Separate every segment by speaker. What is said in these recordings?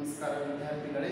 Speaker 1: ನಮಸ್ಕಾರ ವಿದ್ಯಾರ್ಥಿಗಳೇ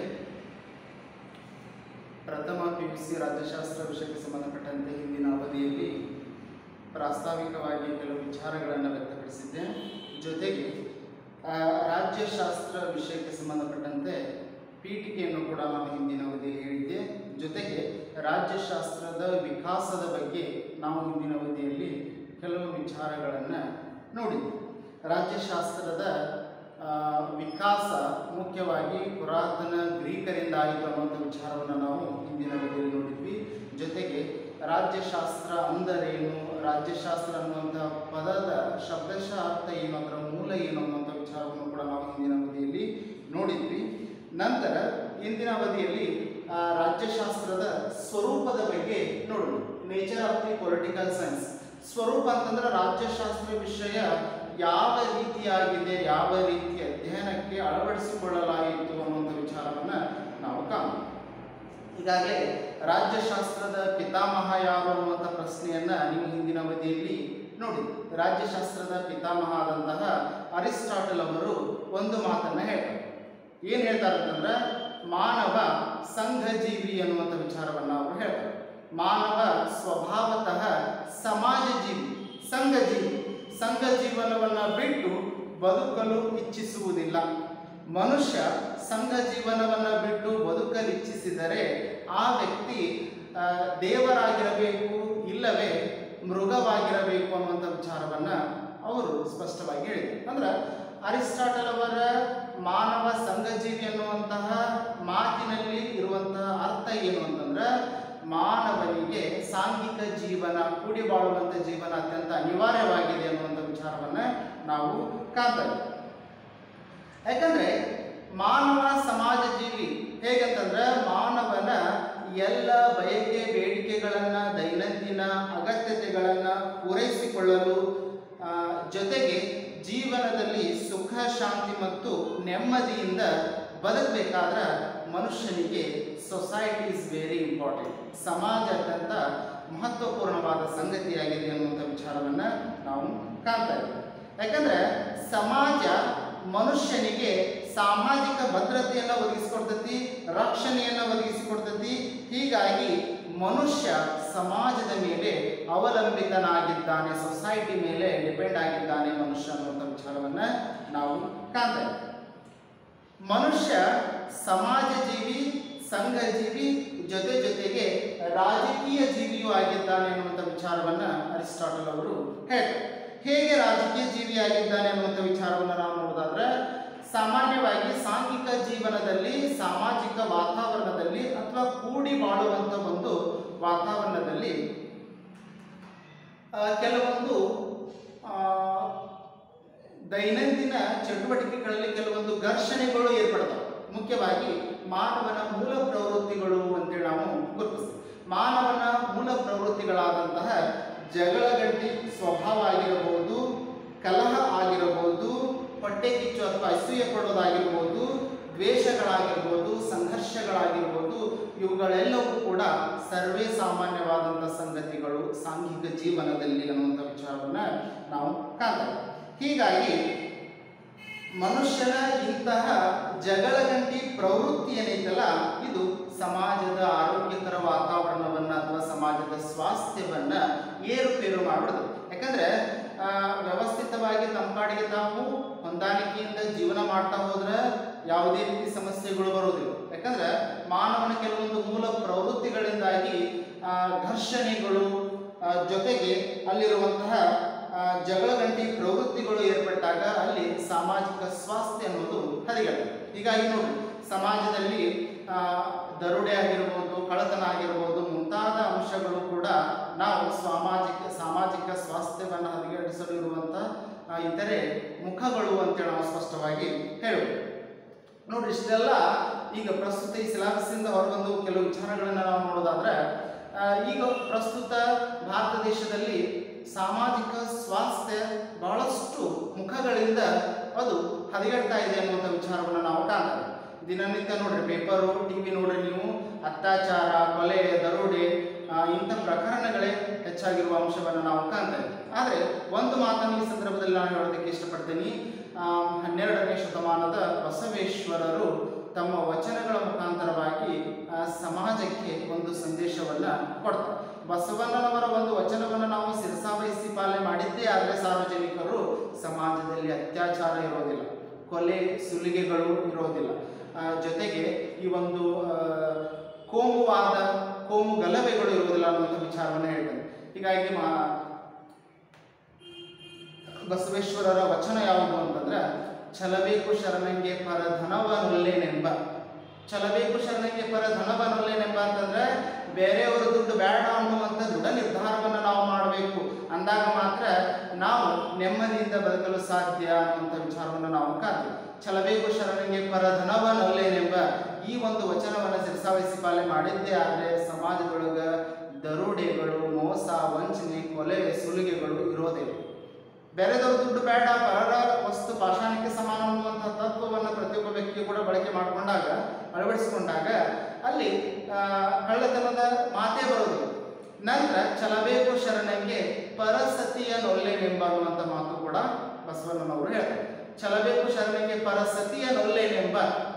Speaker 1: ಪ್ರಥಮ ಪಿ ಯು ಸಿ ರಾಜ್ಯಶಾಸ್ತ್ರ ವಿಷಯಕ್ಕೆ ಸಂಬಂಧಪಟ್ಟಂತೆ ಹಿಂದಿನ ಅವಧಿಯಲ್ಲಿ ಪ್ರಾಸ್ತಾವಿಕವಾಗಿ ಕೆಲವು ವಿಚಾರಗಳನ್ನು ವ್ಯಕ್ತಪಡಿಸಿದ್ದೆ ಜೊತೆಗೆ ಆ, ರಾಜ್ಯಶಾಸ್ತ್ರ ವಿಷಯಕ್ಕೆ ಸಂಬಂಧಪಟ್ಟಂತೆ ಪೀಠಿಕೆಯನ್ನು ಕೂಡ ನಾನು ಹಿಂದಿನ ಅವಧಿಯಲ್ಲಿ ಹೇಳಿದ್ದೆ ಜೊತೆಗೆ ರಾಜ್ಯಶಾಸ್ತ್ರದ ವಿಕಾಸದ ಬಗ್ಗೆ ನಾವು ಹಿಂದಿನ ಅವಧಿಯಲ್ಲಿ ಕೆಲವು ವಿಚಾರಗಳನ್ನು ನೋಡಿದ್ವಿ ರಾಜ್ಯಶಾಸ್ತ್ರದ ಆ, ವಿಕಾಸ ಮುಖ್ಯವಾಗಿ ಪುರಾತನ ಗ್ರೀಕರಿಂದ ಆಯಿತು ಅನ್ನುವಂಥ ವಿಚಾರವನ್ನು ನಾವು ಹಿಂದಿನ ಅವಧಿಯಲ್ಲಿ ನೋಡಿದ್ವಿ ಜೊತೆಗೆ ರಾಜ್ಯಶಾಸ್ತ್ರ ಅಂದರೇನು ರಾಜ್ಯಶಾಸ್ತ್ರ ಅನ್ನುವಂಥ ಪದದ ಶಬ್ದಶಃ ಅರ್ಥ ಏನು ಅದರ ಮೂಲ ಏನು ಅನ್ನುವಂಥ ವಿಚಾರವನ್ನು ಕೂಡ ನಾವು ಹಿಂದಿನ ಅವಧಿಯಲ್ಲಿ ನೋಡಿದ್ವಿ ನಂತರ ಇಂದಿನ ಅವಧಿಯಲ್ಲಿ ಆ, ರಾಜ್ಯಶಾಸ್ತ್ರದ ಸ್ವರೂಪದ ಬಗ್ಗೆ ನೋಡೋಣ nature of the political science ಸ್ವರೂಪ ಅಂತಂದ್ರೆ ರಾಜ್ಯಶಾಸ್ತ್ರ ವಿಷಯ ಯಾವ ರೀತಿಯಾಗಿದೆ ಯಾವ ರೀತಿ ಅಧ್ಯಯನಕ್ಕೆ ಅಳವಡಿಸಿಕೊಳ್ಳಲಾಯಿತು ಅನ್ನುವಂಥ ವಿಚಾರವನ್ನು ನಾವು ಕಾಣೋಣ ಈಗಾಗಲೇ ರಾಜ್ಯಶಾಸ್ತ್ರದ ಪಿತಾಮಹ ಯಾರು ಅನ್ನುವಂಥ ಪ್ರಶ್ನೆಯನ್ನ ನೀವು ಹಿಂದಿನ ಅವಧಿಯಲ್ಲಿ ನೋಡಿ ರಾಜ್ಯಶಾಸ್ತ್ರದ ಪಿತಾಮಹ ಆದಂತಹ ಅರಿಸ್ಟಾಟಲ್ ಅವರು ಒಂದು ಮಾತನ್ನ ಹೇಳ್ತಾರೆ ಏನು ಹೇಳ್ತಾರೆ ಅಂತಂದ್ರೆ ಮಾನವ ಸಂಘಜೀವಿ ಅನ್ನುವಂಥ ವಿಚಾರವನ್ನು ಅವರು ಹೇಳ್ತಾರೆ ಮಾನವ ಸ್ವಭಾವತಃ ಸಮಾಜ ಜೀವಿ ಸಂಘಜೀವಿ ಸಂಘ ಜೀವನವನ್ನು ಬಿಟ್ಟು ಬದುಕಲು ಇಚ್ಛಿಸುವುದಿಲ್ಲ ಮನುಷ್ಯ ಸಂಘ ಜೀವನವನ್ನು ಬಿಟ್ಟು ಬದುಕಲು ಇಚ್ಛಿಸಿದರೆ ಆ ವ್ಯಕ್ತಿ ಆ, ದೇವರಾಗಿರಬೇಕು ಇಲ್ಲವೇ ಮೃಗವಾಗಿರಬೇಕು ಅನ್ನುವಂಥ ವಿಚಾರವನ್ನು ಅವರು ಸ್ಪಷ್ಟವಾಗಿ ಹೇಳಿದರು ಅಂದ್ರೆ ಅರಿಸ್ಟಾಟಲ್ ಅವರ ಮಾನವ ಸಂಘಜೀವಿ ಅನ್ನುವಂತಹ ಮಾತಿನಲ್ಲಿ ಇರುವಂತಹ ಅರ್ಥ ಏನು ಅಂತಂದ್ರೆ ಮಾನವನಿಗೆ ಸಾಂಘಿಕ ಜೀವನ ಕೂಡಿ ಬಾಳುವಂಥ ಜೀವನ ಅತ್ಯಂತ ಅನಿವಾರ್ಯವಾಗಿದೆ ಅನ್ನುವಂಥ ವಿಚಾರವನ್ನು ನಾವು ಕಾಣ್ತೇವೆ ಯಾಕಂದ್ರೆ ಮಾನವ ಸಮಾಜ ಜೀವಿ ಹೇಗಂತಂದ್ರೆ ಮಾನವನ ಎಲ್ಲ ಬಯಕೆ ಬೇಡಿಕೆಗಳನ್ನ ದೈನಂದಿನ ಅಗತ್ಯತೆಗಳನ್ನ ಪೂರೈಸಿಕೊಳ್ಳಲು ಆ, ಜೊತೆಗೆ ಜೀವನದಲ್ಲಿ ಸುಖ ಶಾಂತಿ ಮತ್ತು ನೆಮ್ಮದಿಯಿಂದ ಬದುಕಬೇಕಾದ್ರೆ ಮನುಷ್ಯನಿಗೆ ಸೊಸೈಟಿ ಇಸ್ ವೆರಿ ಇಂಪಾರ್ಟೆಂಟ್ ಸಮಾಜ ಅತ್ಯಂತ ಮಹತ್ವಪೂರ್ಣವಾದ ಸಂಗತಿಯಾಗಿದೆ ಅನ್ನುವಂಥ ವಿಚಾರವನ್ನು ನಾವು ಕಾಣ್ತಾ ಇದ್ದೀವಿ ಯಾಕಂದ್ರೆ ಸಮಾಜ ಮನುಷ್ಯನಿಗೆ ಸಾಮಾಜಿಕ ಭದ್ರತೆಯನ್ನು ಒದಗಿಸಿಕೊಡ್ತೈತಿ ರಕ್ಷಣೆಯನ್ನು ಒದಗಿಸಿಕೊಡ್ತೈತಿ ಹೀಗಾಗಿ ಮನುಷ್ಯ ಸಮಾಜದ ಮೇಲೆ ಅವಲಂಬಿತನಾಗಿದ್ದಾನೆ ಸೊಸೈಟಿ ಮೇಲೆ ಡಿಪೆಂಡ್ ಆಗಿದ್ದಾನೆ ಮನುಷ್ಯ ಅನ್ನುವಂಥ ವಿಚಾರವನ್ನು ನಾವು ಕಾಣ್ತಾ ಇದ್ದೀವಿ ಮನುಷ್ಯ ಸಮಾಜ ಜೀವಿ ಸಂಘ ಜೀವಿ ಜೊತೆ ಜೊತೆಗೆ ರಾಜಕೀಯ ಜೀವಿಯೂ ಆಗಿದ್ದಾನೆ ಅನ್ನುವಂಥ ವಿಚಾರವನ್ನು ಅರಿಸ್ಟಾಟಲ್ ಅವರು ಹೇಳ್ತಾರೆ ಹೇಗೆ ರಾಜಕೀಯ ಜೀವಿ ಆಗಿದ್ದಾನೆ ಅನ್ನುವಂಥ ವಿಚಾರವನ್ನು ನಾವು ನೋಡೋದಾದ್ರೆ ಸಾಮಾನ್ಯವಾಗಿ ಸಾಂಘಿಕ ಜೀವನದಲ್ಲಿ ಸಾಮಾಜಿಕ ವಾತಾವರಣದಲ್ಲಿ ಅಥವಾ ಕೂಡಿ ಬಾಳುವಂಥ ಒಂದು ವಾತಾವರಣದಲ್ಲಿ ಆ, ಕೆಲವೊಂದು ಆ, ದೈನಂದಿನ ಚಟುವಟಿಕೆಗಳಲ್ಲಿ ಕೆಲವೊಂದು ಘರ್ಷಣೆಗಳು ಏರ್ಪಡ್ತವೆ ಮುಖ್ಯವಾಗಿ ಮಾನವನ ಮೂಲ ಪ್ರವೃತ್ತಿಗಳು ಅಂತೇಳಿ ನಾವು ಗುರುತಿಸ್ತೀವಿ ಮಾನವನ ಮೂಲ ಪ್ರವೃತ್ತಿಗಳಾದಂತಹ ಜಗಳಗಟ್ಟಿ ಸ್ವಭಾವ ಆಗಿರಬಹುದು ಕಲಹ ಆಗಿರಬಹುದು ಹೊಟ್ಟೆ ಕಿಚ್ಚು ಅಥವಾ ಅಸೂಯೆ ಪಡೋದಾಗಿರ್ಬೋದು ದ್ವೇಷಗಳಾಗಿರ್ಬೋದು ಸಂಘರ್ಷಗಳಾಗಿರ್ಬೋದು ಇವುಗಳೆಲ್ಲವೂ ಕೂಡ ಸರ್ವೇ ಸಾಮಾನ್ಯವಾದಂಥ ಸಂಗತಿಗಳು ಸಾಂಘಿಕ ಜೀವನದಲ್ಲಿ ಅನ್ನುವಂಥ ವಿಚಾರವನ್ನು ನಾವು ಕಾಣ್ತೇವೆ ಹೀಗಾಗಿ ಮನುಷ್ಯನ ಇಂತಹ ಜಗಳಗಂಟಿ ಪ್ರವೃತ್ತಿ ಏನೈತಲ್ಲ ಇದು ಸಮಾಜದ ಆರೋಗ್ಯಕರ ವಾತಾವರಣವನ್ನು ಅಥವಾ ಸಮಾಜದ ಸ್ವಾಸ್ಥ್ಯವನ್ನ ಏರುಪೇರು ಮಾಡಿಬಿಡುತ್ತೆ ಯಾಕಂದ್ರೆ ಆ, ವ್ಯವಸ್ಥಿತವಾಗಿ ತಮ್ಮ ಪಾಡಿಗೆ ತಾವು ಹೊಂದಾಣಿಕೆಯಿಂದ ಜೀವನ ಮಾಡ್ತಾ ಹೋದ್ರೆ ಯಾವುದೇ ರೀತಿ ಸಮಸ್ಯೆಗಳು ಬರೋದಿಲ್ಲ ಯಾಕಂದ್ರೆ ಮಾನವನ ಕೆಲವೊಂದು ಮೂಲ ಪ್ರವೃತ್ತಿಗಳಿಂದಾಗಿ ಆ, ಘರ್ಷಣೆಗಳು ಆ, ಜೊತೆಗೆ ಅಲ್ಲಿರುವಂತಹ ಆ, ಜಗಳಗಂಟಿ ಪ್ರವೃತ್ತಿಗಳು ಏರ್ಪಟ್ಟಾಗ ಅಲ್ಲಿ ಸಾಮಾಜಿಕ ಸ್ವಾಸ್ಥ್ಯ ಅನ್ನೋದು ಹರಿಗಟ್ಟುತ್ತೆ ಹೀಗಾಗಿ ನೋಡಿ ಸಮಾಜದಲ್ಲಿ ಆ, ದರೋಡೆ ಆಗಿರ್ಬೋದು ಕಳ್ಳತನ ಆಗಿರ್ಬೋದು ಮುಂತಾದ ಅಂಶಗಳು ಕೂಡ ನಾವು ಸಾಮಾಜಿಕ ಸಾಮಾಜಿಕ ಸ್ವಾಸ್ಥ್ಯವನ್ನು ಹದಗೆಡಿಸಲು ಇರುವಂಥ ಆ, ಇತರೆ ಮುಖಗಳು ಅಂತೇಳಿ ನಾವು ಸ್ಪಷ್ಟವಾಗಿ ಹೇಳ್ಬೋದು ನೋಡ್ರಿ ಇಷ್ಟೆಲ್ಲ ಈಗ ಪ್ರಸ್ತುತ ಈ ಸಿಲಾಬಸ್ಸಿಂದ ಹೊರಬಂದು ಕೆಲವು ವಿಚಾರಗಳನ್ನು ನಾವು ನೋಡೋದಾದ್ರೆ ಆ, ಈಗ ಪ್ರಸ್ತುತ ಭಾರತ ದೇಶದಲ್ಲಿ ಸಾಮಾಜಿಕ ಸ್ವಾಸ್ಥ್ಯ ಬಹಳಷ್ಟು ಮುಖಗಳಿಂದ ಅದು ಹದಗೆಡ್ತಾ ಇದೆ ಅನ್ನುವಂಥ ವಿಚಾರವನ್ನು ನಾವು ಕಾಣ್ತೇವೆ ದಿನನಿತ್ಯ ನೋಡ್ರಿ ಪೇಪರು ಟಿ ವಿ ನೋಡ್ರಿ ನೀವು ಅತ್ಯಾಚಾರ ಕೊಲೆ ದರೋಡೆ ಆ, ಇಂಥ ಪ್ರಕರಣಗಳೇ ಹೆಚ್ಚಾಗಿರುವ ಅಂಶವನ್ನು ನಾವು ಕಾಣ್ತೇವೆ ಆದರೆ ಒಂದು ಮಾತನ್ನು ಈ ಸಂದರ್ಭದಲ್ಲಿ ನಾನು ಹೇಳೋದಕ್ಕೆ ಇಷ್ಟಪಡ್ತೀನಿ ಆ, ಹನ್ನೆರಡನೇ ಶತಮಾನದ ಬಸವೇಶ್ವರರು ತಮ್ಮ ವಚನಗಳ ಮುಖಾಂತರವಾಗಿ ಆ, ಸಮಾಜಕ್ಕೆ ಒಂದು ಸಂದೇಶವನ್ನ ಕೊಡ್ತಾರೆ ಬಸವಣ್ಣನವರ ಒಂದು ವಚನವನ್ನು ನಾವು ಶಿರಸಾವಹಿಸಿ ಪಾಲನೆ ಮಾಡಿದ್ದೇ ಆದರೆ ಸಾರ್ವಜನಿಕರು ಸಮಾಜದಲ್ಲಿ ಅತ್ಯಾಚಾರ ಇರೋದಿಲ್ಲ ಕೊಲೆ ಸುಲಿಗೆಗಳು ಇರೋದಿಲ್ಲ ಆ, ಜೊತೆಗೆ ಈ ಒಂದು ಆ, ಕೋಮುವಾದ ಕೋಮು ಗಲಭೆಗಳು ಇರುವುದಿಲ್ಲ ಅನ್ನುವಂಥ ವಿಚಾರವನ್ನು ಹೇಳ್ತೇನೆ ಹೀಗಾಗಿ ಮಾ ಬಸವೇಶ್ವರರ ವಚನ ಯಾವುದು ಅಂತಂದ್ರೆ ಛಲಬೇಕು ಶರಣಂಗೆ ಪರ ಧನವನೊಲ್ಲೇನೆಂಬ ಛಲಬೇಕು ಶರಣಂಗೆ ಪರ ಧನವನೊಲ್ಲೇನೆಂಬ ಅಂತಂದ್ರೆ ಬೇರೆಯವರ ದುಡ್ಡು ಬೇಡ ಅನ್ನುವಂಥ ದೃಢ ನಿರ್ಧಾರವನ್ನು ನಾವು ಮಾಡಬೇಕು ಅಂದಾಗ ಮಾತ್ರ ನಾವು ನೆಮ್ಮದಿಯಿಂದ ಬದುಕಲು ಸಾಧ್ಯ ಅನ್ನುವಂಥ ವಿಚಾರವನ್ನು ನಾವು ಕಾಣ್ತೀವಿ ಛಲಬೇಕು ಶರಣಂಗೆ ಪರ ಧನವನೊಲ್ಲೇನೆಂಬ ಈ ಒಂದು ವಚನವನ್ನು ಶಿರಸಾವಹಿಸಿ ಪಾಲನೆ ಮಾಡಿದ್ದೇ ಆದರೆ ಸಮಾಜದೊಳಗ ದರೋಡೆಗಳು ಮೋಸ ವಂಚನೆ ಕೊಲೆ ಸುಲಿಗೆಗಳು ಇರೋದಿಲ್ಲ ಬೇರೆದವ್ರ ದುಡ್ಡು ಬೇಡ ಪರರ ವಸ್ತು ಪಾಷಾಣಕ್ಕೆ ಸಮಾನ ಅನ್ನುವಂಥ ತತ್ವವನ್ನು ಪ್ರತಿಯೊಬ್ಬ ವ್ಯಕ್ತಿಯು ಕೂಡ ಬಳಕೆ ಮಾಡಿಕೊಂಡಾಗ ಅಳವಡಿಸಿಕೊಂಡಾಗ ಅಲ್ಲಿ ಆ, ಕಳ್ಳತನದ ಮಾತೇ ಬರೋದಿಲ್ಲ ನಂತರ ಛಲಬೇಕು ಶರಣಂಗೆ ಪರಸತಿಯ ನೊಲ್ಲೆನೆಂಬ ಅನ್ನುವಂಥ ಮಾತು ಕೂಡ ಬಸವಣ್ಣನವರು ಹೇಳ್ತಾರೆ ಛಲಬೇಕು ಶರಣಂಗೆ ಪರಸತಿಯ ನೊಲ್ಲೆನೆಂಬ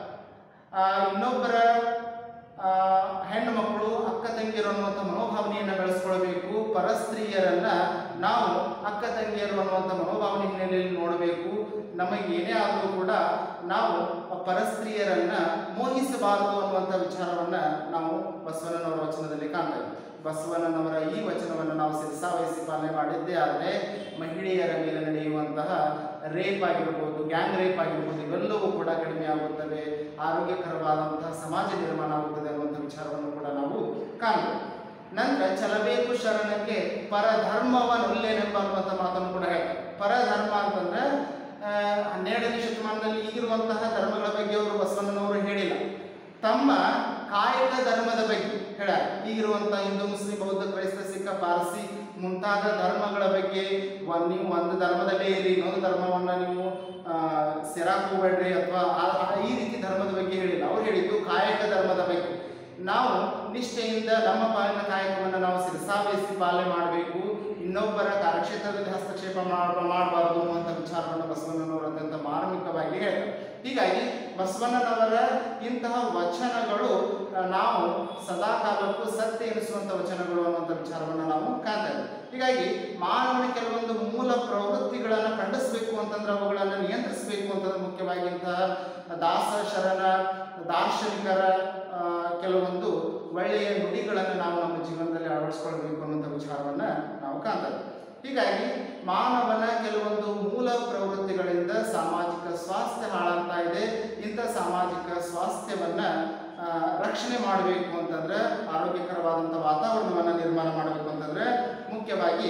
Speaker 1: ಆ, ಇನ್ನೊಬ್ಬರ ಆ, ಹೆಣ್ಣು ಮಕ್ಕಳು ಅಕ್ಕ ತಂಗಿಯರು ಅನ್ನುವಂಥ ಮನೋಭಾವನೆಯನ್ನು ಬೆಳೆಸ್ಕೊಳ್ಬೇಕು ಪರಸ್ತ್ರೀಯರನ್ನ ನಾವು ಅಕ್ಕ ತಂಗಿಯರು ಅನ್ನುವಂಥ ಮನೋಭಾವನೆ ಹಿನ್ನೆಲೆಯಲ್ಲಿ ನೋಡಬೇಕು ನಮಗೆ ಏನೇ ಆದರೂ ಕೂಡ ನಾವು ಆ ಪರಸ್ತ್ರೀಯರನ್ನ ಮೋಹಿಸಬಾರದು ಅನ್ನುವಂಥ ವಿಚಾರವನ್ನ ನಾವು ಬಸವಣ್ಣನವರ ವಚನದಲ್ಲಿ ಕಾಣ್ತೇವೆ ಬಸವಣ್ಣನವರ ಈ ವಚನವನ್ನು ನಾವು ಶಿರಸಾವಹಿಸಿ ಪಾಲನೆ ಮಾಡಿದ್ದೇ ಆದರೆ ಮಹಿಳೆಯರ ಮೇಲೆ ನಡೆಯುವಂತಹ ರೇಪ್ ಆಗಿರ್ಬೋದು ಗ್ಯಾಂಗ್ ರೇಪ್ ಆಗಿರ್ಬೋದು ಇವೆಲ್ಲವೂ ಕೂಡ ಕಡಿಮೆ ಆಗುತ್ತವೆ ಆರೋಗ್ಯಕರವಾದಂತಹ ಸಮಾಜ ನಿರ್ಮಾಣ ಆಗುತ್ತದೆ ಅನ್ನುವಂಥ ವಿಚಾರವನ್ನು ಕೂಡ ನಾವು ಕಾಣಬೇಕು ನಂತರ ಚಲಬೇಕು ಶರಣಕ್ಕೆ ಪರಧರ್ಮವನ್ನುಲ್ಲೇನೆಂಬ ಅನ್ನುವಂಥ ಮಾತನ್ನು ಕೂಡ ಹೇಳ್ತಾರೆ ಪರಧರ್ಮ ಅಂತಂದ್ರೆ ಆ, ಹನ್ನೆರಡನೇ ಶತಮಾನದಲ್ಲಿ ಈಗಿರುವಂತಹ ಧರ್ಮಗಳ ಬಗ್ಗೆ ಅವರು ಬಸವಣ್ಣನವರು ಹೇಳಿಲ್ಲ ತಮ್ಮ ಕಾಯಕ ಧರ್ಮದ ಬಗ್ಗೆ ಹೇಳ ಈಗಿರುವಂತಹ ಹಿಂದೂ ಮುಸ್ಲಿಂ ಬೌದ್ಧ ಕ್ರೈಸ್ತ ಸಿಖ್ ಪಾರ್ಸಿ ಮುಂತಾದ ಧರ್ಮಗಳ ಬಗ್ಗೆ ಒಂದ್ ನೀವು ಒಂದು ಧರ್ಮದಲ್ಲೇ ಇರಿ ಇನ್ನೊಂದು ಧರ್ಮವನ್ನ ನೀವು ಆ, ಸೆರಾಕ್ ಹೋಗ್ಬೇಡ್ರಿ ಅಥವಾ ಆ- ಆ- ಈ ರೀತಿ ಧರ್ಮದ ಬಗ್ಗೆ ಹೇಳಿಲ್ಲ ಅವ್ರು ಹೇಳಿದ್ದು ಕಾಯಕ ಧರ್ಮದ ಬಗ್ಗೆ ನಾವು ನಿಷ್ಠೆಯಿಂದ ನಮ್ಮ ಪಾಲಿನ ಕಾಯಕವನ್ನು ನಾವು ಶಿರಸಾವಹಿಸಿ ಪಾಲನೆ ಮಾಡಬೇಕು ಇನ್ನೊಬ್ಬರ ಕಾರ್ಯಕ್ಷೇತ್ರದಲ್ಲಿ ಹಸ್ತಕ್ಷೇಪ ಮಾಡಬಾರದು ಅನ್ನುವಂಥ ವಿಚಾರವನ್ನು ಬಸವಣ್ಣನವರು ಅತ್ಯಂತ ಮಾರ್ಮಿಕವಾಗಿ ಹೇಳ್ತಾರೆ ಹೀಗಾಗಿ ಬಸವಣ್ಣನವರ ಇಂತಹ ವಚನಗಳು ಆ, ನಾವು ಸದಾ ಕಾಲಕ್ಕೂ ಸತ್ಯ ಎನಿಸುವಂಥ ವಚನಗಳು ಅನ್ನುವಂಥ ವಿಚಾರವನ್ನು ನಾವು ಕಾಣ್ತೇವೆ ಹೀಗಾಗಿ ಮಾನವನ ಕೆಲವೊಂದು ಮೂಲ ಪ್ರವೃತ್ತಿಗಳನ್ನು ಖಂಡಿಸಬೇಕು ಅಂತಂದ್ರೆ ಅವುಗಳನ್ನು ನಿಯಂತ್ರಿಸಬೇಕು ಅಂತಂದ್ರೆ ಮುಖ್ಯವಾಗಿ ಇಂತಹ ದಾಸ ಶರಣ ದಾರ್ಶನಿಕರ ಆ, ಕೆಲವೊಂದು ಒಳ್ಳೆಯ ನುಡಿಗಳನ್ನು ನಾವು ನಮ್ಮ ಜೀವನದಲ್ಲಿ ಅಳವಡಿಸ್ಕೊಳ್ಬೇಕು ಅನ್ನುವಂಥ ವಿಚಾರವನ್ನು ನಾವು ಕಾಣ್ತೇವೆ ಹೀಗಾಗಿ ಮಾನವನ ಕೆಲವೊಂದು ಮೂಲ ಪ್ರವೃತ್ತಿಗಳಿಂದ ಸಾಮಾಜಿಕ ಸ್ವಾಸ್ಥ್ಯ ಹಾಳಾಗ್ತಾ ಇದೆ ಇಂಥ ಸಾಮಾಜಿಕ ಸ್ವಾಸ್ಥ್ಯವನ್ನ ಆ, ರಕ್ಷಣೆ ಮಾಡಬೇಕು ಅಂತಂದ್ರೆ ಆರೋಗ್ಯಕರವಾದಂಥ ವಾತಾವರಣವನ್ನು ನಿರ್ಮಾಣ ಮಾಡಬೇಕು ಅಂತಂದ್ರೆ ಮುಖ್ಯವಾಗಿ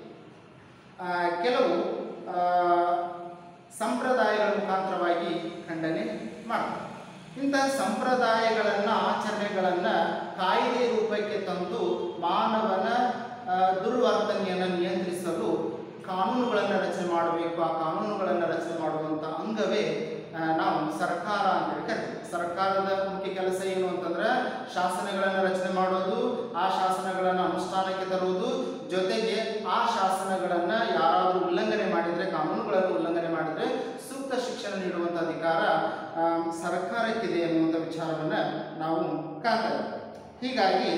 Speaker 1: ಆ, ಕೆಲವು ಆ, ಸಂಪ್ರದಾಯಗಳ ಮುಖಾಂತರವಾಗಿ ಖಂಡನೆ ಮಾಡ್ತಾರೆ ಇಂತಹ ಸಂಪ್ರದಾಯಗಳನ್ನು ಆಚರಣೆಗಳನ್ನು ಕಾಯ್ದೆ ರೂಪಕ್ಕೆ ತಂದು ಮಾನವನ ಆ, ದುರ್ವರ್ತನೆಯನ್ನು ನಿಯಂತ್ರಿಸಲು ಕಾನೂನುಗಳನ್ನು ರಚನೆ ಮಾಡಬೇಕು ಆ ಕಾನೂನುಗಳನ್ನು ರಚನೆ ಮಾಡುವಂಥ ಅಂಗವೇ ಆ, ನಾವು ಸರ್ಕಾರ ಅಂತೇಳಿ ಕರಿತೀವಿ ಸರ್ಕಾರದ ಮುಖ್ಯ ಕೆಲಸ ಏನು ಅಂತಂದ್ರೆ ಶಾಸನಗಳನ್ನು ರಚನೆ ಮಾಡೋದು ಆ ಶಾಸನಗಳನ್ನು ಅನುಷ್ಠಾನಕ್ಕೆ ತರುವುದು ಜೊತೆಗೆ ಆ ಶಾಸನಗಳನ್ನು ಯಾರಾದರೂ ಉಲ್ಲಂಘನೆ ಮಾಡಿದರೆ ಕಾನೂನುಗಳನ್ನು ಉಲ್ಲಂಘನೆ ಮಾಡಿದರೆ ಸೂಕ್ತ ಶಿಕ್ಷಣ ನೀಡುವಂಥ ಅಧಿಕಾರ ಆ, ಸರ್ಕಾರಕ್ಕಿದೆ ಎನ್ನುವಂಥ ವಿಚಾರವನ್ನು ನಾವು ಕಾಣ್ತೇವೆ ಹೀಗಾಗಿ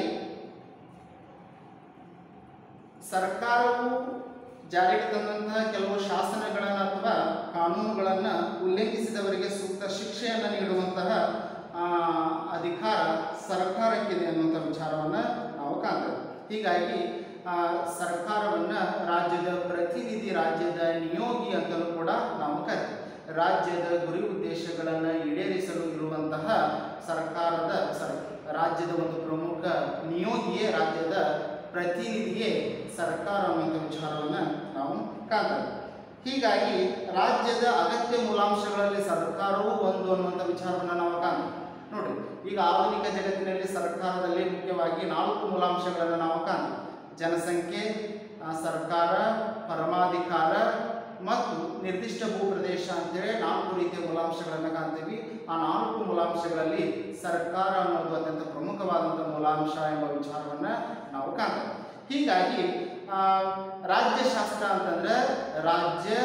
Speaker 1: ಸರ್ಕಾರವು ಜಾರಿಗೆ ತಂದಂತಹ ಕೆಲವು ಶಾಸನಗಳನ್ನು ಅಥವಾ ಕಾನೂನುಗಳನ್ನು ಉಲ್ಲಂಘಿಸಿದವರಿಗೆ ಸೂಕ್ತ ಶಿಕ್ಷೆಯನ್ನು ನೀಡುವಂತಹ ಆ, ಅಧಿಕಾರ ಸರ್ಕಾರಕ್ಕಿದೆ ಅನ್ನುವಂಥ ವಿಚಾರವನ್ನು ನಾವು ಕಾಣ್ತೇವೆ ಹೀಗಾಗಿ ಆ, ಸರ್ಕಾರವನ್ನು ರಾಜ್ಯದ ಪ್ರತಿನಿಧಿ ರಾಜ್ಯದ ನಿಯೋಗಿ ಅಂತಲೂ ಕೂಡ ನಾವು ಕರಿತೀವಿ ರಾಜ್ಯದ ಗುರಿ ಉದ್ದೇಶಗಳನ್ನು ಈಡೇರಿಸಲು ಇರುವಂತಹ ಸರ್ಕಾರದ ಸರ್ ರಾಜ್ಯದ ಒಂದು ಪ್ರಮುಖ ನಿಯೋಗಿಯೇ ರಾಜ್ಯದ ಪ್ರತಿನಿಧಿಯೇ ಸರ್ಕಾರ ಅನ್ನುವಂಥ ವಿಚಾರವನ್ನು ನಾವು ಕಾಣ್ತೇವೆ ಹೀಗಾಗಿ ರಾಜ್ಯದ ಅಗತ್ಯ ಮೂಲಾಂಶಗಳಲ್ಲಿ ಸರ್ಕಾರವೂ ಒಂದು ಅನ್ನುವಂಥ ವಿಚಾರವನ್ನು ನಾವು ಕಾಣ್ತೇವೆ ನೋಡಿ ಈಗ ಆಧುನಿಕ ಜಗತ್ತಿನಲ್ಲಿ ಸರ್ಕಾರದಲ್ಲಿ ಮುಖ್ಯವಾಗಿ ನಾಲ್ಕು ಮೂಲಾಂಶಗಳನ್ನು ನಾವು ಕಾಣ್ತೇವೆ ಜನಸಂಖ್ಯೆ ಆ, ಸರ್ಕಾರ ಪರಮಾಧಿಕಾರ ಮತ್ತು ನಿರ್ದಿಷ್ಟ ಭೂಪ್ರದೇಶ ಅಂತೇಳಿ ನಾಲ್ಕು ರೀತಿಯ ಮೂಲಾಂಶಗಳನ್ನು ಕಾಣ್ತೀವಿ ಆ ನಾಲ್ಕು ಮೂಲಾಂಶಗಳಲ್ಲಿ ಸರ್ಕಾರ ಅನ್ನೋದು ಅತ್ಯಂತ ಪ್ರಮುಖವಾದಂಥ ಮೂಲಾಂಶ ಎಂಬ ವಿಚಾರವನ್ನು ನಾವು ಕಾಣ್ತೇವೆ ಹೀಗಾಗಿ ಆ, ರಾಜ್ಯಶಾಸ್ತ್ರ ಅಂತಂದ್ರೆ ರಾಜ್ಯ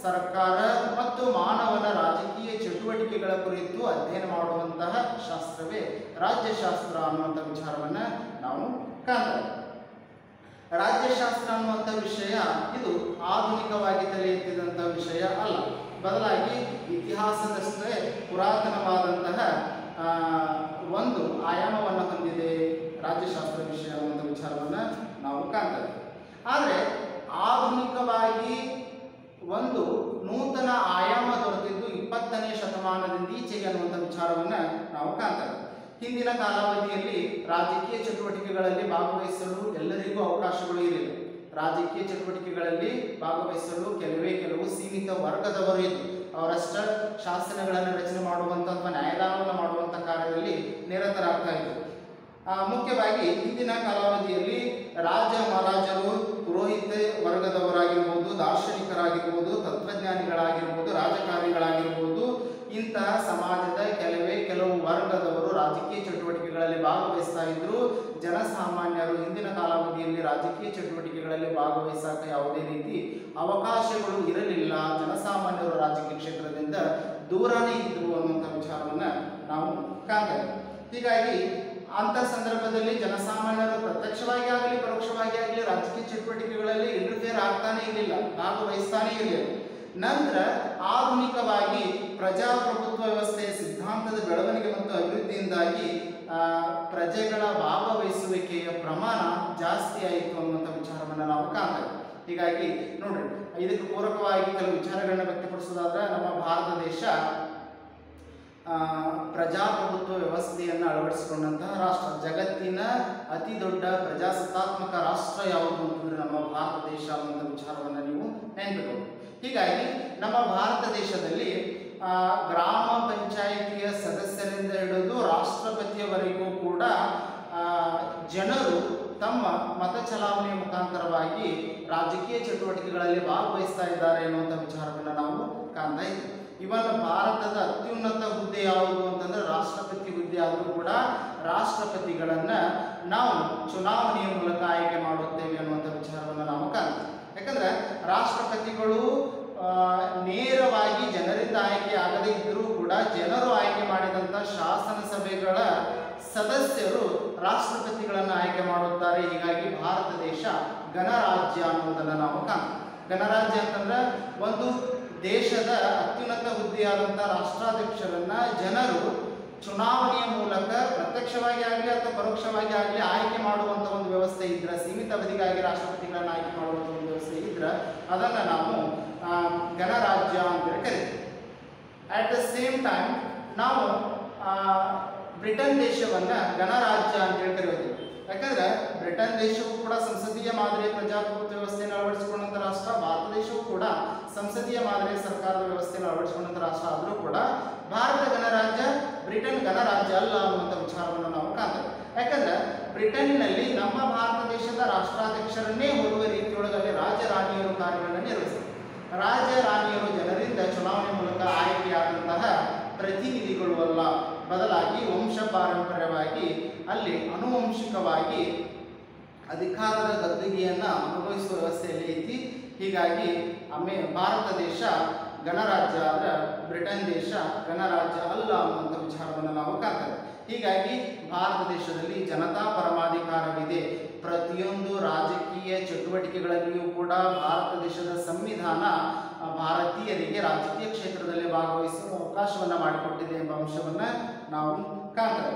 Speaker 1: ಸರ್ಕಾರ ಮತ್ತು ಮಾನವನ ರಾಜಕೀಯ ಚಟುವಟಿಕೆಗಳ ಕುರಿತು ಅಧ್ಯಯನ ಮಾಡುವಂತಹ ಶಾಸ್ತ್ರವೇ ರಾಜ್ಯಶಾಸ್ತ್ರ ಅನ್ನುವಂಥ ವಿಚಾರವನ್ನ ನಾವು ಕಾಣ್ತೇವೆ ರಾಜ್ಯಶಾಸ್ತ್ರ ಅನ್ನುವಂಥ ವಿಷಯ ಇದು ಆಧುನಿಕವಾಗಿ ತಲೆ ಎತ್ತಿದಂತಹ ವಿಷಯ ಅಲ್ಲ ಬದಲಾಗಿ ಇತಿಹಾಸದಷ್ಟೇ ಪುರಾತನವಾದಂತಹ ಆ, ಒಂದು ಆಯಾಮವನ್ನು ಹೊಂದಿದೆ ರಾಜ್ಯಶಾಸ್ತ್ರ ವಿಷಯ ಅನ್ನುವಂಥ ವಿಚಾರವನ್ನು ನಾವು ಕಾಣ್ತೇವೆ ಆದರೆ ಆಧುನಿಕವಾಗಿ ಒಂದು ನೂತನ ಆಯಾಮ ದೊರೆತಿದ್ದು ಇಪ್ಪತ್ತನೇ ಶತಮಾನದಿಂದ ಈಚೆಗೆ ಅನ್ನುವಂಥ ವಿಚಾರವನ್ನು ನಾವು ಕಾಣ್ತೇವೆ ಹಿಂದಿನ ಕಾಲಾವಧಿಯಲ್ಲಿ ರಾಜಕೀಯ ಚಟುವಟಿಕೆಗಳಲ್ಲಿ ಭಾಗವಹಿಸಲು ಎಲ್ಲರಿಗೂ ಅವಕಾಶಗಳು ಇರಲಿಲ್ಲ ರಾಜಕೀಯ ಚಟುವಟಿಕೆಗಳಲ್ಲಿ ಭಾಗವಹಿಸಲು ಕೆಲವೇ ಕೆಲವು ಸೀಮಿತ ವರ್ಗದವರು ಇದ್ದು ಅವರಷ್ಟ ಶಾಸನಗಳನ್ನು ರಚನೆ ಮಾಡುವಂಥ ಅಥವಾ ನ್ಯಾಯದಾನವನ್ನು ಮಾಡುವಂಥ ಕಾರ್ಯದಲ್ಲಿ ನಿರತರಾಗ್ತಾ ಇದ್ರು ಆ, ಮುಖ್ಯವಾಗಿ ಹಿಂದಿನ ಕಾಲಾವಧಿಯಲ್ಲಿ ರಾಜ ಮಹಾರಾಜರು ಪುರೋಹಿತ ವರ್ಗದವರಾಗಿರ್ಬೋದು ದಾರ್ಶನಿಕರಾಗಿರ್ಬೋದು ತತ್ವಜ್ಞಾನಿಗಳಾಗಿರ್ಬೋದು ರಾಜಕಾರಣಿಗಳಾಗಿರ್ಬೋದು ಇಂತಹ ಸಮಾಜದ ಕೆಲವೇ ಕೆಲವು ವರ್ಗದವರು ರಾಜಕೀಯ ಚಟುವಟಿಕೆಗಳಲ್ಲಿ ಭಾಗವಹಿಸ್ತಾ ಇದ್ರು ಜನಸಾಮಾನ್ಯರು ಹಿಂದಿನ ಕಾಲಾವಧಿಯಲ್ಲಿ ರಾಜಕೀಯ ಚಟುವಟಿಕೆಗಳಲ್ಲಿ ಭಾಗವಹಿಸಕ್ಕೆ ಯಾವುದೇ ರೀತಿ ಅವಕಾಶಗಳು ಇರಲಿಲ್ಲ ಜನಸಾಮಾನ್ಯರು ರಾಜಕೀಯ ಕ್ಷೇತ್ರದಿಂದ ದೂರನೇ ಇದ್ರು ಅನ್ನುವಂಥ ವಿಚಾರವನ್ನ ನಾವು ಕಾಣ್ತೇವೆ ಹೀಗಾಗಿ ಅಂತ ಸಂದರ್ಭದಲ್ಲಿ ಜನಸಾಮಾನ್ಯರು ಪ್ರತ್ಯಕ್ಷವಾಗಿ ಆಗಲಿ ಪರೋಕ್ಷವಾಗಿ ಆಗಲಿ ರಾಜಕೀಯ ಚಟುವಟಿಕೆಗಳಲ್ಲಿ ಇಂಟರ್ಫಿಯರ್ ಆಗ್ತಾನೆ ಇರಲಿಲ್ಲ ಭಾಗವಹಿಸ್ತಾನೆ ಇರಲಿಲ್ಲ ನಂತರ ಆಧುನಿಕವಾಗಿ ಪ್ರಜಾಪ್ರಭುತ್ವ ವ್ಯವಸ್ಥೆಯ ಸಿದ್ಧಾಂತದ ಬೆಳವಣಿಗೆ ಮತ್ತು ಅಭಿವೃದ್ಧಿಯಿಂದಾಗಿ ಆ, ಪ್ರಜೆಗಳ ಭಾಗವಹಿಸುವಿಕೆಯ ಪ್ರಮಾಣ ಜಾಸ್ತಿ ಆಯಿತು ಅನ್ನುವಂಥ ವಿಚಾರವನ್ನು ನಾವು ಕಾಣ್ತೇವೆ ಹೀಗಾಗಿ ನೋಡ್ರಿ ಇದಕ್ಕೆ ಪೂರಕವಾಗಿ ಕೆಲವು ವಿಚಾರಗಳನ್ನ ವ್ಯಕ್ತಪಡಿಸೋದಾದ್ರೆ ನಮ್ಮ ಭಾರತ ದೇಶ ಆ, ಪ್ರಜಾಪ್ರಭುತ್ವ ವ್ಯವಸ್ಥೆಯನ್ನು ಅಳವಡಿಸಿಕೊಂಡಂತಹ ರಾಷ್ಟ್ರ ಜಗತ್ತಿನ ಅತಿ ದೊಡ್ಡ ಪ್ರಜಾಸತ್ತಾತ್ಮಕ ರಾಷ್ಟ್ರ ಯಾವುದು ಅಂತಂದ್ರೆ ನಮ್ಮ ಭಾರತ ದೇಶ ಅನ್ನುವಂಥ ವಿಚಾರವನ್ನು ನೀವು ನೆನಪಿಟ್ಕೊಂಡು ಹೀಗಾಗಿ ನಮ್ಮ ಭಾರತ ದೇಶದಲ್ಲಿ ಆ, ಗ್ರಾಮ ಪಂಚಾಯಿತಿಯ ಸದಸ್ಯರಿಂದ ಹಿಡಿದು ರಾಷ್ಟ್ರಪತಿಯವರೆಗೂ ಕೂಡ ಆ, ಜನರು ತಮ್ಮ ಮತ ಚಲಾವಣೆಯ ಮುಖಾಂತರವಾಗಿ ರಾಜಕೀಯ ಚಟುವಟಿಕೆಗಳಲ್ಲಿ ಭಾಗವಹಿಸ್ತಾ ಇದ್ದಾರೆ ಎನ್ನುವಂಥ ವಿಚಾರವನ್ನು ನಾವು ಕಾಣ್ತಾ ಇದ್ದೀವಿ ಇವನ್ ಭಾರತದ ಅತ್ಯುನ್ನತ ಹುದ್ದೆ ಯಾವುದು ಅಂತಂದ್ರೆ ರಾಷ್ಟ್ರಪತಿ ಹುದ್ದೆ ಆದರೂ ಕೂಡ ರಾಷ್ಟ್ರಪತಿಗಳನ್ನ ನಾವು ಚುನಾವಣೆಯ ಮೂಲಕ ಆಯ್ಕೆ ಮಾಡುತ್ತೇವೆ ಅನ್ನುವಂಥ ವಿಚಾರವನ್ನು ನಾವು ಕಾಣ್ತೇವೆ ಯಾಕಂದ್ರೆ ರಾಷ್ಟ್ರಪತಿಗಳು ಆ, ನೇರವಾಗಿ ಜನರಿಂದ ಆಯ್ಕೆ ಆಗದೇ ಇದ್ದರೂ ಕೂಡ ಜನರು ಆಯ್ಕೆ ಮಾಡಿದಂಥ ಶಾಸನ ಸಭೆಗಳ ಸದಸ್ಯರು ರಾಷ್ಟ್ರಪತಿಗಳನ್ನು ಆಯ್ಕೆ ಮಾಡುತ್ತಾರೆ ಹೀಗಾಗಿ ಭಾರತ ದೇಶ ಗಣರಾಜ್ಯ ಅನ್ನೋದನ್ನು ನಾವು ಕಾಣ್ತೇವೆ ಗಣರಾಜ್ಯ ಅಂತಂದ್ರೆ ಒಂದು ದೇಶದ ಅತ್ಯುನ್ನತ ಹುದ್ದೆಯಾದಂಥ ರಾಷ್ಟ್ರಾಧ್ಯಕ್ಷರನ್ನ ಜನರು ಚುನಾವಣೆಯ ಮೂಲಕ ಪ್ರತ್ಯಕ್ಷವಾಗಿ ಆಗಲಿ ಅಥವಾ ಪರೋಕ್ಷವಾಗಿ ಆಗಲಿ ಆಯ್ಕೆ ಮಾಡುವಂಥ ಒಂದು ವ್ಯವಸ್ಥೆ ಇದ್ರೆ ಸೀಮಿತ ಅವಧಿಗಾಗಿ ರಾಷ್ಟ್ರಪತಿಗಳನ್ನು ಆಯ್ಕೆ ಮಾಡುವಂಥ ಒಂದು ವ್ಯವಸ್ಥೆ ಇದ್ರೆ ಅದನ್ನು ನಾವು ಆ, ಗಣರಾಜ್ಯ ಅಂತೇಳಿ ಕರಿತೀವಿ ಅಟ್ ದ ಸೇಮ್ ಟೈಮ್ ನಾವು ಆ, ಬ್ರಿಟನ್ ದೇಶವನ್ನ ಗಣರಾಜ್ಯ ಅಂತೇಳಿ ಕರೆಯೋದಿಲ್ಲ ಯಾಕಂದ್ರೆ ಬ್ರಿಟನ್ ದೇಶವು ಕೂಡ ಸಂಸದೀಯ ಮಾದರಿಯ ಪ್ರಜಾಪ್ರಭುತ್ವ ವ್ಯವಸ್ಥೆಯನ್ನು ಅಳವಡಿಸಿಕೊಂಡಂತ ರಾಷ್ಟ್ರ ಭಾರತ ದೇಶವು ಕೂಡ ಸಂಸದೀಯ ಮಾದರಿಯ ಸರ್ಕಾರದ ವ್ಯವಸ್ಥೆಯನ್ನು ಅಳವಡಿಸಿಕೊಂಡಂತ ರಾಷ್ಟ್ರ ಆದರೂ ಕೂಡ ಭಾರತ ಗಣರಾಜ್ಯ ಬ್ರಿಟನ್ ಗಣರಾಜ್ಯ ಅಲ್ಲ ಅನ್ನುವಂಥ ವಿಚಾರವನ್ನು ನಾವು ಕಾಣ್ತೇವೆ ಯಾಕಂದ್ರೆ ಬ್ರಿಟನ್ನಲ್ಲಿ ನಮ್ಮ ಭಾರತ ದೇಶದ ರಾಷ್ಟ್ರಾಧ್ಯಕ್ಷರನ್ನೇ ಹೋಲುವ ರೀತಿಯೊಳಗಲ್ಲಿ ರಾಜ ರಾಣಿಯರು ಕಾರ್ಯಗಳನ್ನು ನಿರ್ವಹಿಸ್ತಾರೆ ರಾಜ ರಾಣಿಯರು ಜನರಿಂದ ಚುನಾವಣೆ ಮೂಲಕ ಆಯ್ಕೆಯಾದಂತಹ ಪ್ರತಿನಿಧಿಗಳು ಅಲ್ಲ ಬದಲಾಗಿ ವಂಶ ಪಾರಂಪರ್ಯವಾಗಿ ಅಲ್ಲಿ ಅನುವಂಶಿಕವಾಗಿ ಅಧಿಕಾರದ ಗದ್ದುಗೆಯನ್ನು ಅನುಭವಿಸುವ ವ್ಯವಸ್ಥೆಯಲ್ಲಿ ಐತಿ ಹೀಗಾಗಿ ಅಮೇ ಭಾರತ ದೇಶ ಗಣರಾಜ್ಯ ಆದ್ರೆ ಬ್ರಿಟನ್ ದೇಶ ಗಣರಾಜ್ಯ ಅಲ್ಲ ಅನ್ನುವಂಥ ವಿಚಾರವನ್ನು ನಾವು ಕಾಣ್ತೇವೆ ಹೀಗಾಗಿ ಭಾರತ ದೇಶದಲ್ಲಿ ಜನತಾ ಪರಮಾಧಿಕಾರವಿದೆ ಪ್ರತಿಯೊಂದು ರಾಜಕೀಯ ಚಟುವಟಿಕೆಗಳಲ್ಲಿಯೂ ಕೂಡ ಭಾರತ ದೇಶದ ಸಂವಿಧಾನ ಆ, ಭಾರತೀಯರಿಗೆ ರಾಜಕೀಯ ಕ್ಷೇತ್ರದಲ್ಲಿ ಭಾಗವಹಿಸುವ ಅವಕಾಶವನ್ನು ಮಾಡಿಕೊಟ್ಟಿದೆ ಎಂಬ ಅಂಶವನ್ನು ನಾವು ಕಾಣ್ತೇವೆ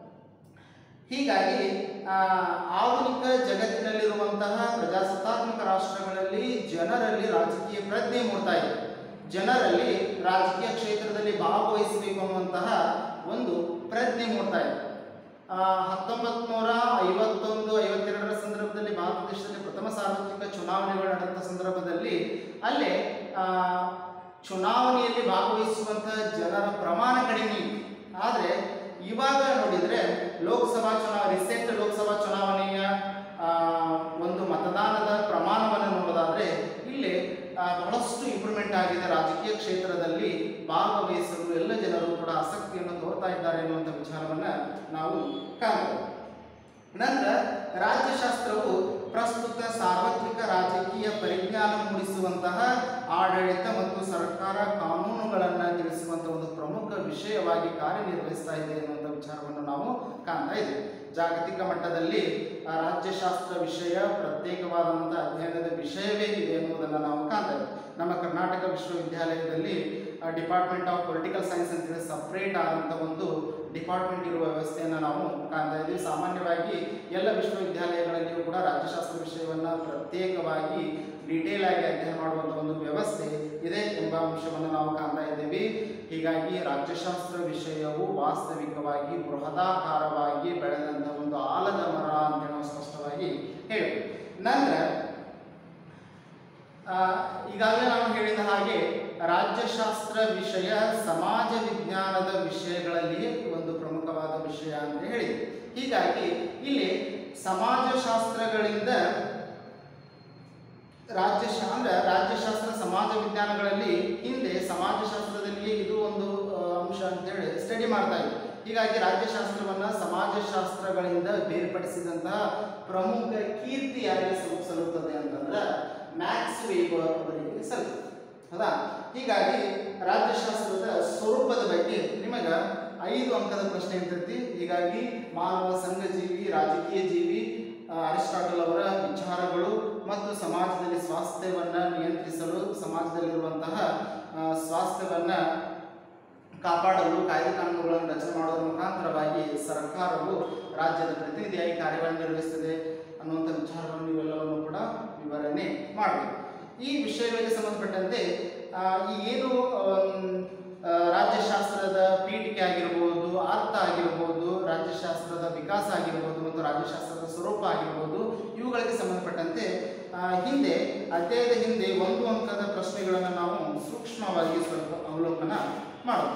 Speaker 1: ಹೀಗಾಗಿ ಆ, ಆಧುನಿಕ ಜಗತ್ತಿನಲ್ಲಿರುವಂತಹ ಪ್ರಜಾಸತ್ತಾತ್ಮಕ ರಾಷ್ಟ್ರಗಳಲ್ಲಿ ಜನರಲ್ಲಿ ರಾಜಕೀಯ ಪ್ರಜ್ಞೆ ಮೂಡ್ತಾ ಇದೆ ಜನರಲ್ಲಿ ರಾಜಕೀಯ ಕ್ಷೇತ್ರದಲ್ಲಿ ಭಾಗವಹಿಸಬೇಕು ಅನ್ನುವಂತಹ ಒಂದು ಪ್ರಜ್ಞೆ ಮೂಡ್ತಾ ಇದೆ ಹತ್ತೊಂಬತ್ತು ನೂರ ಐವತ್ತೊಂದು ಐವತ್ತೆರಡರ ಸಂದರ್ಭದಲ್ಲಿ ಭಾರತ ದೇಶದಲ್ಲಿ ಪ್ರಥಮ ಸಾರ್ವತ್ರಿಕ ಚುನಾವಣೆಗಳು ನಡೆದ ಸಂದರ್ಭದಲ್ಲಿ ಅಲ್ಲೇ ಆ, ಚುನಾವಣೆಯಲ್ಲಿ ಭಾಗವಹಿಸುವಂತಹ ಜನರ ಪ್ರಮಾಣ ಕಡಿಮೆ ಇತ್ತು ಆದರೆ ಇವಾಗ ನೋಡಿದರೆ ಲೋಕಸಭಾ ಚುನಾವಣೆ ರೀಸೆಂಟ್ ಲೋಕಸಭಾ ಚುನಾವಣೆಯ ಆ, ಒಂದು ಮತದಾನದ ಪ್ರಮಾಣವನ್ನು ನೋಡೋದಾದ್ರೆ ಇಲ್ಲಿ ಆ, ಬಹಳಷ್ಟು ಇಂಪ್ರೂವ್ಮೆಂಟ್ ಆಗಿದೆ ರಾಜಕೀಯ ಕ್ಷೇತ್ರದಲ್ಲಿ ಭಾಗವಹಿಸಲು ಎಲ್ಲ ಜನರು ಕೂಡ ಆಸಕ್ತಿಯನ್ನು ತೋರ್ತಾ ಇದ್ದಾರೆ ಎನ್ನುವಂಥ ವಿಚಾರವನ್ನ ನಾವು ಕಾಣ್ತೇವೆ ನಂತರ ರಾಜ್ಯಶಾಸ್ತ್ರವು ಪ್ರಸ್ತುತ ಸಾರ್ವತ್ರಿಕ ರಾಜಕೀಯ ಪರಿಜ್ಞಾನ ಮೂಡಿಸುವಂತಹ ಆಡಳಿತ ಮತ್ತು ಸರ್ಕಾರ ಕಾನೂನುಗಳನ್ನು ತಿಳಿಸುವಂಥ ಒಂದು ಪ್ರಮುಖ ವಿಷಯವಾಗಿ ಕಾರ್ಯನಿರ್ವಹಿಸ್ತಾ ಇದೆ ಎನ್ನುವಂಥ ವಿಚಾರವನ್ನು ನಾವು ಕಾಣ್ತಾ ಇದ್ದೇವೆ ಜಾಗತಿಕ ಮಟ್ಟದಲ್ಲಿ ಆ, ರಾಜ್ಯಶಾಸ್ತ್ರ ವಿಷಯ ಪ್ರತ್ಯೇಕವಾದಂಥ ಅಧ್ಯಯನದ ವಿಷಯವೇ ಇದೆ ಎನ್ನುವುದನ್ನು ನಾವು ಕಾಣ್ತಾ ಇದ್ದೇವೆ ನಮ್ಮ ಕರ್ನಾಟಕ ವಿಶ್ವವಿದ್ಯಾಲಯದಲ್ಲಿ ಡಿಪಾರ್ಟ್ಮೆಂಟ್ ಆಫ್ ಪೊಲಿಟಿಕಲ್ ಸೈನ್ಸ್ ಅಂತೇಳಿ ಸಪ್ರೇಟ್ ಆದಂಥ ಒಂದು ಡಿಪಾರ್ಟ್ಮೆಂಟ್ ಇರುವ ವ್ಯವಸ್ಥೆಯನ್ನು ನಾವು ಕಾಣ್ತಾ ಇದ್ದೀವಿ ಸಾಮಾನ್ಯವಾಗಿ ಎಲ್ಲ ವಿಶ್ವವಿದ್ಯಾಲಯಗಳಲ್ಲಿಯೂ ಕೂಡ ರಾಜ್ಯಶಾಸ್ತ್ರ ವಿಷಯವನ್ನು ಪ್ರತ್ಯೇಕವಾಗಿ ಡಿಟೇಲ್ ಆಗಿ ಅಧ್ಯಯನ ಮಾಡುವಂಥ ಒಂದು ವ್ಯವಸ್ಥೆ ಇದೆ ಎಂಬ ಅಂಶವನ್ನು ನಾವು ಕಾಣ್ತಾ ಇದ್ದೇವೆ ಹೀಗಾಗಿ ರಾಜ್ಯಶಾಸ್ತ್ರ ವಿಷಯವು ವಾಸ್ತವಿಕವಾಗಿ ಬೃಹದಾಕಾರವಾಗಿ ಬೆಳೆದಂಥ ಒಂದು ಆಲದ ಮರ ಅಂತ ನಾವು ಸ್ಪಷ್ಟವಾಗಿ ಹೇಳ್ಬೋದು ನಂತರ ಆ, ಈಗಾಗಲೇ ನಾನು ಹೇಳಿದ ಹಾಗೆ ರಾಜ್ಯಶಾಸ್ತ್ರ ವಿಷಯ ಸಮಾಜ ವಿಜ್ಞಾನದ ವಿಷಯಗಳಲ್ಲಿ ಒಂದು ಪ್ರಮುಖವಾದ ವಿಷಯ ಅಂತ ಹೇಳಿ ಹೀಗಾಗಿ ಇಲ್ಲಿ ಸಮಾಜಶಾಸ್ತ್ರಗಳಿಂದ ರಾಜ್ಯಶಾ ಅಂದ್ರೆ ರಾಜ್ಯಶಾಸ್ತ್ರ ಸಮಾಜ ವಿಜ್ಞಾನಗಳಲ್ಲಿ ಹಿಂದೆ ಸಮಾಜಶಾಸ್ತ್ರದಲ್ಲಿ ಇದು ಒಂದು ಆ, ಅಂಶ ಅಂತೇಳಿ ಸ್ಟಡಿ ಮಾಡ್ತಾ ಇದ್ರು ಹೀಗಾಗಿ ರಾಜ್ಯಶಾಸ್ತ್ರವನ್ನ ಸಮಾಜಶಾಸ್ತ್ರಗಳಿಂದ ಬೇರ್ಪಡಿಸಿದಂತಹ ಪ್ರಮುಖ ಕೀರ್ತಿ ಯಾರಿಗೆ ಸಲ್- ಸಲ್ಲುತ್ತದೆ ಅಂತಂದ್ರೆ ಮ್ಯಾಕ್ಸ್ ವೇಬರ್ ಅವರಿಗೆ ಸಲ್ಲುತ್ತದೆ ಹೌದಾ ಹೀಗಾಗಿ ರಾಜ್ಯಶಾಸ್ತ್ರದ ಸ್ವರೂಪದ ಬಗ್ಗೆ ನಿಮಗ ಐದು ಅಂಕದ ಪ್ರಶ್ನೆ ಇರ್ತೈತಿ ಹೀಗಾಗಿ ಮಾನವ ಸಂಘಜೀವಿ ರಾಜಕೀಯ ಜೀವಿ ಆ, ಅರಿಸ್ಟಾಟಲ್ ಅವರ ವಿಚಾರಗಳು ಮತ್ತು ಸಮಾಜದಲ್ಲಿ ಸ್ವಾಸ್ಥ್ಯವನ್ನ ನಿಯಂತ್ರಿಸಲು ಸಮಾಜದಲ್ಲಿರುವಂತಹ ಆ, ಸ್ವಾಸ್ಥ್ಯವನ್ನ ಕಾಪಾಡಲು ಕಾಯ್ದೆ ಕಾನೂನುಗಳನ್ನು ರಚನೆ ಮಾಡೋದ್ರ ಮುಖಾಂತರವಾಗಿ ಸರ್ಕಾರವು ರಾಜ್ಯದ ಪ್ರತಿನಿಧಿಯಾಗಿ ಕಾರ್ಯವನ್ನು ನಿರ್ವಹಿಸುತ್ತದೆ ಅನ್ನುವಂಥ ವಿಚಾರವನ್ನು ನೀವೆಲ್ಲವನ್ನು ಕೂಡ ವಿವರಣೆ ಮಾಡಬೇಕು ಈ ವಿಷಯಗಳಿಗೆ ಸಂಬಂಧಪಟ್ಟಂತೆ ಆ, ಈ ಏನು ಆಮ್, ಆ, ರಾಜ್ಯಶಾಸ್ತ್ರದ ಪೀಠಿಕೆ ಆಗಿರ್ಬೋದು ಅರ್ಥ ಆಗಿರ್ಬೋದು ರಾಜ್ಯಶಾಸ್ತ್ರದ ವಿಕಾಸ ಆಗಿರ್ಬೋದು ಮತ್ತು ರಾಜ್ಯಶಾಸ್ತ್ರದ ಸ್ವರೂಪ ಆಗಿರ್ಬೋದು ಇವುಗಳಿಗೆ ಸಂಬಂಧಪಟ್ಟಂತೆ ಆ, ಹಿಂದೆ ಅಧ್ಯಾಯದ ಹಿಂದೆ ಒಂದು ಅಂಕದ ಪ್ರಶ್ನೆಗಳನ್ನು ನಾವು ಸೂಕ್ಷ್ಮವಾಗಿ ಸ್ವಲ್ಪ ಅವಲೋಕನ ಮಾಡೋಣ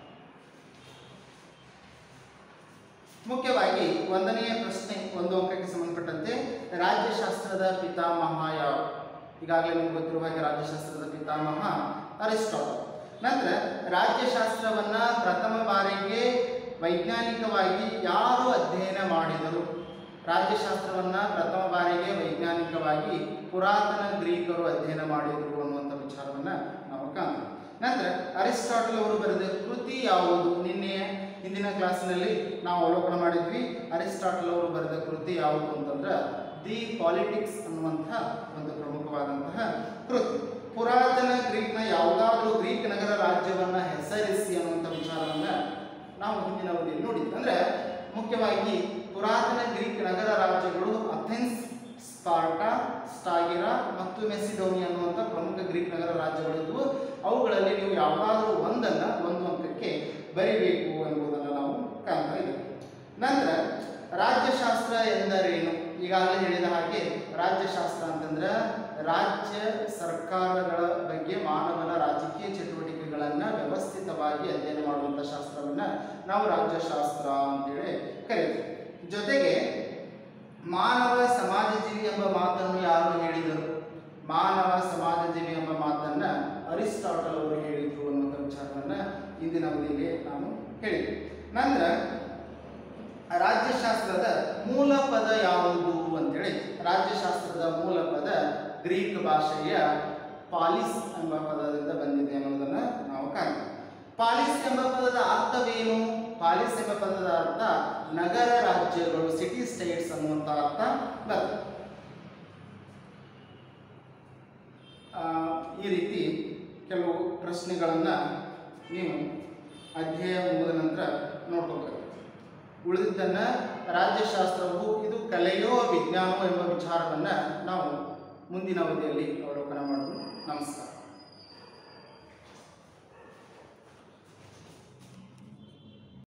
Speaker 1: ಮುಖ್ಯವಾಗಿ ಒಂದನೆಯ ಪ್ರಶ್ನೆ ಒಂದು ಅಂಕಕ್ಕೆ ಸಂಬಂಧಪಟ್ಟಂತೆ ರಾಜ್ಯಶಾಸ್ತ್ರದ ಪಿತಾಮಹ ಯಾವ ಈಗಾಗಲೇ ನಿಮ್ಗೆ ಗೊತ್ತಿರುವ ಹಾಗೆ ರಾಜ್ಯಶಾಸ್ತ್ರದ ಪಿತಾಮಹ ಅರಿಸ್ಟಾಟಲ್ ನಂತರ ರಾಜ್ಯಶಾಸ್ತ್ರವನ್ನ ಪ್ರಥಮ ಬಾರಿಗೆ ವೈಜ್ಞಾನಿಕವಾಗಿ ಯಾರು ಅಧ್ಯಯನ ಮಾಡಿದರು ರಾಜ್ಯಶಾಸ್ತ್ರವನ್ನ ಪ್ರಥಮ ಬಾರಿಗೆ ವೈಜ್ಞಾನಿಕವಾಗಿ ಪುರಾತನ ಗ್ರೀಕರು ಅಧ್ಯಯನ ಮಾಡಿದರು ಅನ್ನುವಂಥ ವಿಚಾರವನ್ನ ನಾವು ಕಾಣ್ತೀವಿ ನಂತರ ಅರಿಸ್ಟಾಟಲ್ ಅವರು ಬರೆದ ಕೃತಿ ಯಾವುದು ನಿನ್ನೆ ಹಿಂದಿನ ಕ್ಲಾಸ್ನಲ್ಲಿ ನಾವು ಅವಲೋಕನ ಮಾಡಿದ್ವಿ ಅರಿಸ್ಟಾಟಲ್ ಅವರು ಬರೆದ ಕೃತಿ ಯಾವುದು ಅಂತಂದ್ರೆ ದಿ ಪಾಲಿಟಿಕ್ಸ್ ಅನ್ನುವಂತಹ ಒಂದು ಪ್ರಮುಖವಾದಂತಹ ಕೃತಿ ಪುರಾತನ ಗ್ರೀಕ್ನ ಯಾವುದಾದ್ರೂ ಗ್ರೀಕ್ ನಗರ ರಾಜ್ಯವನ್ನ ಹೆಸರಿಸಿ ಅನ್ನುವಂಥ ವಿಚಾರವನ್ನ ನಾವು ಹಿಂದಿನ ಅವಧಿಯಲ್ಲಿ ನೋಡಿದ್ವಿ ಅಂದ್ರೆ ಮುಖ್ಯವಾಗಿ ಪುರಾತನ ಗ್ರೀಕ್ ನಗರ ರಾಜ್ಯಗಳು ಅಥೆನ್ಸ್ ಸ್ಪಾರ್ಟಾ ಸ್ಟಾಗಿರಾ ಮತ್ತು ಮೆಸಿಡೋನಿ ಅನ್ನುವಂಥ ಪ್ರಮುಖ ಗ್ರೀಕ್ ನಗರ ರಾಜ್ಯಗಳಿದ್ವು ಅವುಗಳಲ್ಲಿ ನೀವು ಯಾವುದಾದ್ರೂ ಒಂದನ್ನ ಒಂದು ಅಂಕಕ್ಕೆ ಬರಿಬೇಕು ಎಂಬುದನ್ನು ನಾವು ಕಾಣ್ತಾ ಇದ್ದೇವೆ ನಂತರ ರಾಜ್ಯಶಾಸ್ತ್ರ ಎಂದರೇನು ಈಗಾಗಲೇ ಹೇಳಿದ ಹಾಗೆ ರಾಜ್ಯಶಾಸ್ತ್ರ ಅಂತಂದ್ರೆ ರಾಜ್ಯ ಸರ್ಕಾರಗಳ ಬಗ್ಗೆ ಮಾನವನ ರಾಜಕೀಯ ಚಟುವಟಿಕೆಗಳನ್ನು ವ್ಯವಸ್ಥಿತವಾಗಿ ಅಧ್ಯಯನ ಮಾಡುವಂಥ ಶಾಸ್ತ್ರವನ್ನ ನಾವು ರಾಜ್ಯಶಾಸ್ತ್ರ ಅಂತೇಳಿ ಕರೀತೀವಿ ಜೊತೆಗೆ ಮಾನವ ಸಮಾಜಜೀವಿ ಎಂಬ ಮಾತನ್ನು ಯಾರು ಹೇಳಿದರು ಮಾನವ ಸಮಾಜಜೀವಿ ಎಂಬ ಮಾತನ್ನ ಅರಿಸ್ಟಾಟಲ್ ಅವರು ಹೇಳಿದರು ಅನ್ನುವಂಥ ವಿಚಾರವನ್ನ ಇಂದಿನ ಅವಧಿಯಲ್ಲಿ ನಾವು ಹೇಳಿದ್ವಿ ನಂತರ ರಾಜ್ಯಶಾಸ್ತ್ರದ ಮೂಲ ಪದ ಯಾವುದು ಅಂತೇಳಿ ರಾಜ್ಯಶಾಸ್ತ್ರದ ಮೂಲ ಪದ ಗ್ರೀಕ್ ಭಾಷೆಯ ಪಾಲಿಸ್ ಎಂಬ ಪದದಿಂದ ಬಂದಿದೆ ಅನ್ನೋದನ್ನ ನಾವು ಕಾಣ್ತೀವಿ ಪಾಲಿಸ್ ಎಂಬ ಪದದ ಅರ್ಥವೇನು ಪಾಲಿಸ್ ಎಂಬ ಪದದ ಅರ್ಥ ನಗರ ರಾಜ್ಯಗಳು ಸಿಟಿ ಸ್ಟೇಟ್ಸ್ ಅನ್ನುವಂಥ ಅರ್ಥ ಬರ್ತದೆ ಆ, ಈ ರೀತಿ ಕೆಲವು ಪ್ರಶ್ನೆಗಳನ್ನು ನೀವು ಅಧ್ಯಯನ ಮುಗಿದ ನಂತರ ನೋಡ್ಕೋಬೇಕು ಉಳಿದಿದ್ದನ್ನು ರಾಜ್ಯಶಾಸ್ತ್ರವು ಇದು ಕಲೆಯೋ ವಿಜ್ಞಾನವೋ ಎಂಬ ವಿಚಾರವನ್ನು ನಾವು ಮುಂದಿನ ಅವಧಿಯಲ್ಲಿ ಅವಲೋಕನ ಮಾಡೋದು ನಮಸ್ಕಾರ